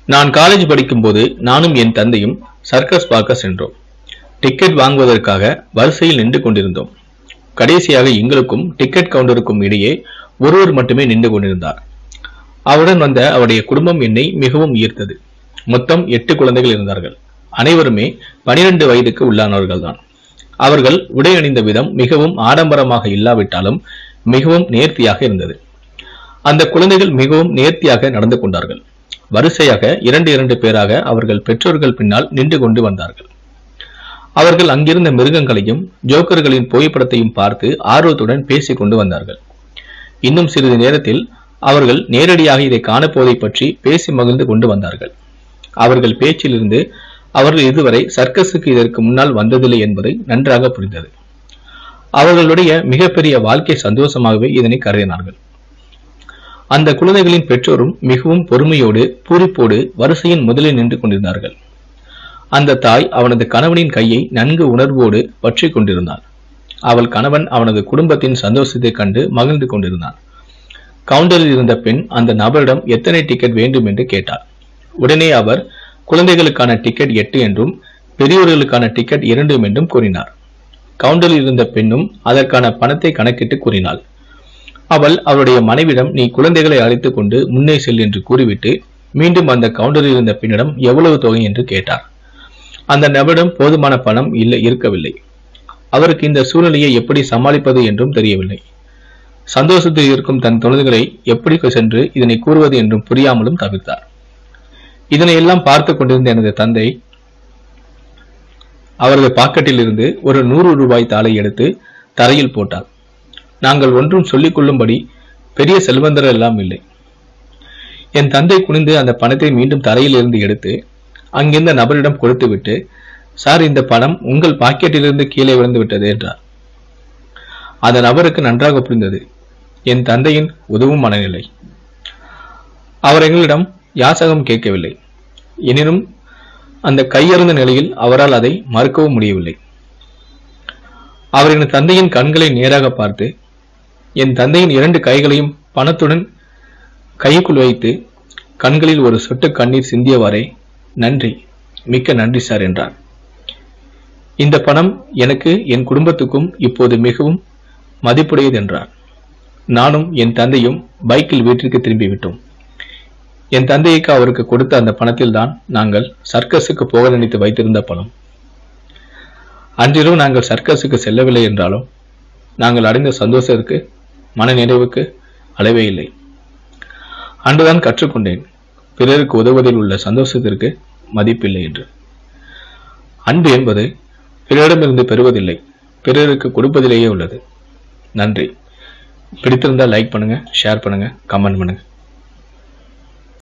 நான் காலேஜ் படிக்கும்போது நானும் என் தந்தையும் சர்க்கஸ் பார்க்க சென்றோம் டிக்கெட் வாங்குவதற்காக வரிசையில் நின்று கொண்டிருந்தோம் கடைசியாக எங்களுக்கும் டிக்கெட் கவுண்டருக்கும் இடையே ஒருவர் மட்டுமே நின்று கொண்டிருந்தார் அவருடன் வந்த அவருடைய குடும்பம் என்னை மிகவும் ஈர்த்தது மொத்தம் எட்டு குழந்தைகள் இருந்தார்கள் அனைவருமே பனிரெண்டு வயதுக்கு உள்ளானவர்கள் தான் அவர்கள் உடை அணிந்த விதம் மிகவும் ஆடம்பரமாக இல்லாவிட்டாலும் மிகவும் நேர்த்தியாக இருந்தது அந்த குழந்தைகள் மிகவும் நேர்த்தியாக நடந்து கொண்டார்கள் வரிசையாக இரண்டு இரண்டு பேராக அவர்கள் பெற்றோர்கள் பின்னால் நின்று கொண்டு வந்தார்கள் அவர்கள் அங்கிருந்த மிருகங்களையும் ஜோக்கர்களின் புகைப்படத்தையும் பார்த்து ஆர்வத்துடன் பேசிக் கொண்டு வந்தார்கள் இன்னும் சிறிது நேரத்தில் அவர்கள் நேரடியாக இதை காணப்போவதை பற்றி பேசி மகிழ்ந்து கொண்டு வந்தார்கள் அவர்கள் பேச்சிலிருந்து அவர்கள் இதுவரை சர்க்கஸுக்கு இதற்கு முன்னால் வந்ததில்லை என்பதை நன்றாக புரிந்தது அவர்களுடைய மிகப்பெரிய வாழ்க்கை சந்தோஷமாகவே இதனை கருதினார்கள் அந்த குழந்தைகளின் பெற்றோரும் மிகவும் பொறுமையோடு பூரிப்போடு வரிசையின் முதலில் நின்று கொண்டிருந்தார்கள் அந்த தாய் அவனது கணவனின் கையை நன்கு உணர்வோடு பற்றி கொண்டிருந்தாள் அவள் கணவன் அவனது குடும்பத்தின் சந்தோஷத்தைக் கண்டு மகிழ்ந்து கொண்டிருந்தான் கவுண்டரில் இருந்த பெண் அந்த நபரிடம் எத்தனை டிக்கெட் வேண்டும் என்று கேட்டார் உடனே அவர் குழந்தைகளுக்கான டிக்கெட் எட்டு என்றும் பெரியோர்களுக்கான டிக்கெட் இரண்டு என்றும் கூறினார் கவுண்டரில் இருந்த பெண்ணும் அதற்கான பணத்தை கணக்கிட்டு கூறினாள் அவள் அவளுடைய மனைவிடம் நீ குழந்தைகளை அழைத்துக் கொண்டு முன்னே செல் என்று கூறிவிட்டு மீண்டும் அந்த கவுண்டரில் இருந்த பெண்ணிடம் எவ்வளவு தொகை என்று கேட்டார் அந்த நபரிடம் போதுமான பணம் இல்லை இருக்கவில்லை அவருக்கு இந்த சூழ்நிலையை எப்படி சமாளிப்பது என்றும் தெரியவில்லை சந்தோஷத்தில் இருக்கும் தன் தொழில்களை எப்படி சென்று இதனை கூறுவது என்றும் புரியாமலும் தவிர்த்தார் இதனை எல்லாம் பார்த்து கொண்டிருந்த எனது தந்தை அவரது பாக்கெட்டில் இருந்து ஒரு நூறு ரூபாய் தாளை எடுத்து தரையில் போட்டார் நாங்கள் ஒன்றும் சொல்லிக் கொள்ளும்படி பெரிய செல்வந்தர் எல்லாம் இல்லை என் தந்தை குனிந்து அந்த பணத்தை மீண்டும் தரையில் இருந்து எடுத்து அங்கிருந்த நபரிடம் கொடுத்துவிட்டு சார் இந்த பணம் உங்கள் பாக்கெட்டிலிருந்து கீழே விழுந்து விட்டது என்றார் அந்த நபருக்கு நன்றாக புரிந்தது என் தந்தையின் உதவும் மனநிலை அவர் எங்களிடம் யாசகம் கேட்கவில்லை எனினும் அந்த கையறுந்த நிலையில் அவரால் அதை மறுக்கவும் முடியவில்லை அவர் என் தந்தையின் கண்களை நேராக பார்த்து என் தந்தையின் இரண்டு கைகளையும் பணத்துடன் கைக்குள் வைத்து கண்களில் ஒரு சொட்டு கண்ணீர் சிந்தியவாறே நன்றி மிக்க நன்றி சார் என்றார் இந்த பணம் எனக்கு என் குடும்பத்துக்கும் இப்போது மிகவும் மதிப்புடையது என்றார் நானும் என் தந்தையும் பைக்கில் வீட்டிற்கு திரும்பிவிட்டோம் என் தந்தைக்கு அவருக்கு கொடுத்த அந்த பணத்தில் தான் நாங்கள் சர்க்கஸுக்கு போக நினைத்து வைத்திருந்த பணம் அன்றிரவு நாங்கள் சர்க்கஸுக்கு செல்லவில்லை என்றாலும் நாங்கள் அடைந்த சந்தோஷத்திற்கு மன நிறைவுக்கு அளவே இல்லை அன்றுதான் கற்றுக்கொண்டேன் பிறருக்கு உதவுவதில் உள்ள சந்தோஷத்திற்கு மதிப்பில்லை என்று அன்பு என்பது பிறரிடமிருந்து பெறுவதில்லை பிறருக்கு கொடுப்பதிலேயே உள்ளது நன்றி பிடித்திருந்தால் லைக் பண்ணுங்க ஷேர் பண்ணுங்க கமெண்ட் பண்ணுங்க